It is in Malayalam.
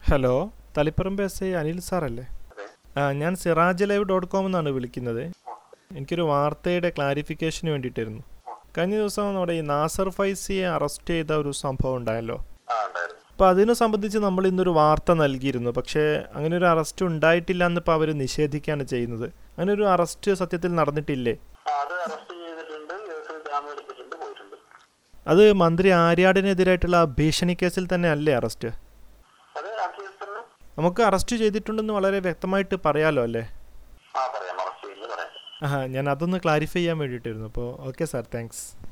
hello Taliparamba S I Anil സാറല്ലേ ആ ഞാൻ സിറാജ് ലൈവ് ഡോട്ട് കോം എന്നാണ് വിളിക്കുന്നത് എനിക്കൊരു വാർത്തയുടെ ക്ലാരിഫിക്കേഷന് വേണ്ടിയിട്ടായിരുന്നു കഴിഞ്ഞ ദിവസം നമ്മുടെ ഈ നാസർ ഫൈസിയെ അറസ്റ്റ് ചെയ്ത ഒരു സംഭവം ഉണ്ടായല്ലോ ആ ഉണ്ടായിരുന്നു അപ്പോൾ അതിനെ സംബന്ധിച്ച് നമ്മൾ ഇന്നൊരു വാർത്ത നൽകിയിരുന്നു പക്ഷേ അങ്ങനെ ഒരു അറസ്റ്റ് ഉണ്ടായിട്ടില്ല എന്നിപ്പോൾ അവർ നിഷേധിക്കുകയാണ് ചെയ്യുന്നത് അങ്ങനെ ഒരു അറസ്റ്റ് സത്യത്തിൽ നടന്നിട്ടില്ലേ ആ, അത് അറസ്റ്റ് ചെയ്തിട്ടുണ്ട് കേസിൽ ജാമ്യം എടുത്തിട്ടുണ്ട് പോയിട്ടുണ്ട് അത് മന്ത്രി ആര്യാടിനെതിരായിട്ടുള്ള ഭീഷണി കേസിൽ തന്നെ അല്ലേ അറസ്റ്റ് അത് ആ കേസ് തന്നെ നമുക്ക് അറസ്റ്റ് ചെയ്തിട്ടുണ്ടെന്ന് വളരെ വ്യക്തമായിട്ട് പറയാലോ അല്ലേ ആ പറയാം അറസ്റ്റ് ചെയ്യില്ല പറയാം ആ ഞാൻ അതൊന്ന് ക്ലാരിഫൈ ചെയ്യാൻ വേണ്ടിയിട്ടായിരുന്നു അപ്പോൾ ഓക്കെ സാർ താങ്ക്സ്